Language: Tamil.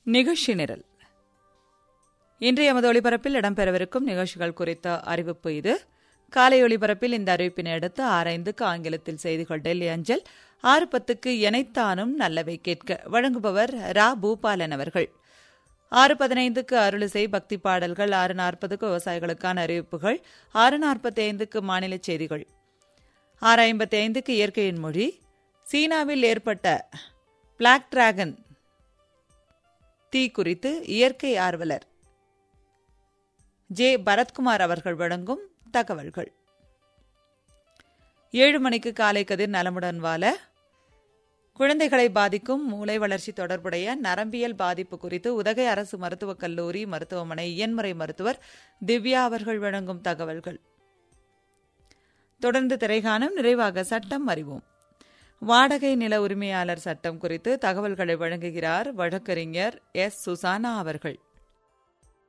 நிகழ்ச்சி நிரல் இன்றைய எமது ஒளிபரப்பில் இடம்பெறவிருக்கும் நிகழ்ச்சிகள் குறித்த அறிவிப்பு இது காலை ஒளிபரப்பில் இந்த அறிவிப்பினை அடுத்து ஆறு ஐந்துக்கு ஆங்கிலத்தில் செய்திகள் டெல்லி அஞ்சல் ஆறு பத்துக்கு எனைத்தானும் நல்லவை கேட்க வழங்குபவர் ரா பூபாலன் அவர்கள் ஆறு பதினைந்துக்கு அருளிசை பக்தி பாடல்கள் ஆறு நாற்பதுக்கு விவசாயிகளுக்கான அறிவிப்புகள் ஆறு நாற்பத்தி ஐந்துக்கு மாநில செய்திகள் ஆறு ஐம்பத்தி ஐந்துக்கு இயற்கையின் மொழி சீனாவில் ஏற்பட்ட பிளாக் டிராகன் தீ குறித்து இயற்கை ஆர்வலர் ஜே பரத்குமார் அவர்கள் வழங்கும் தகவல்கள் ஏழு மணிக்கு காலை கதிர் நலமுடன் வாழ குழந்தைகளை பாதிக்கும் மூளை வளர்ச்சி தொடர்புடைய நரம்பியல் பாதிப்பு குறித்து உதகை அரசு மருத்துவக் கல்லூரி மருத்துவமனை இயன்முறை மருத்துவர் திவ்யா அவர்கள் வழங்கும் தகவல்கள் தொடர்ந்து திரைகாணும் நிறைவாக சட்டம் அறிவோம் வாடகை நில உரிமையாளர் சட்டம் குறித்து தகவல்களை வழங்குகிறார் வழக்கறிஞர் எஸ் சுசானா அவர்கள்